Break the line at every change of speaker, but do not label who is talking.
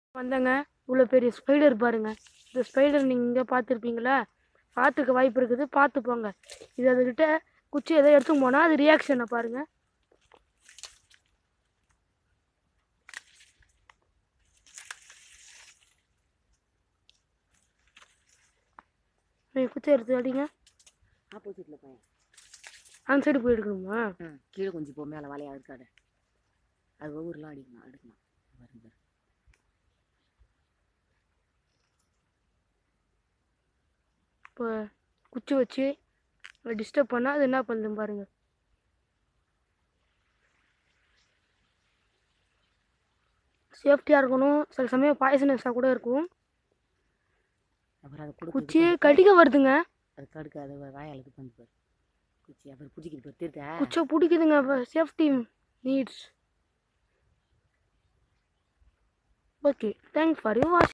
வந்தேங்க இவ்வளோ பெரிய ஸ்பைடர் பாருங்க இந்த ஸ்பைடர் நீங்கள் இங்கே பார்த்துருப்பீங்களா பார்த்துக்க வாய்ப்பு இருக்குது பார்த்து போங்க இது அதுக்கிட்ட குச்சி எதோ எடுத்து போனால் அது ரியாக்ஷனை பாருங்க நீங்க குச்சி எடுத்து அடிங்க
ஆப்போசிட்டில் பையன்
அந்த சைடு போய் எடுக்கணுமா
ம் கீழே கொஞ்சம் போ மேலே வலையாக இருக்காது அது ஒவ்வொருலாம் அடிக்கணும் எடுக்கணும் பாருங்க பாரு.
இப்போ குச்சி வச்சு டிஸ்டர்ப் பண்ணால் அது என்ன பண்ணுது பாருங்க சேஃப்டியாக இருக்கணும் சில சமயம் பாய்சனஸாக கூட இருக்கும்
அப்புறம் அதை கொடுத்து
குச்சியே கடிக்க வருதுங்க
அது கடுக்க அது வாயால் இது பண்ணி பாரு குச்சி அப்புறம் பிடிக்கிது பாரு திருத்த
குச்சை பிடிக்குதுங்க இப்போ safety needs okay thanks for you watch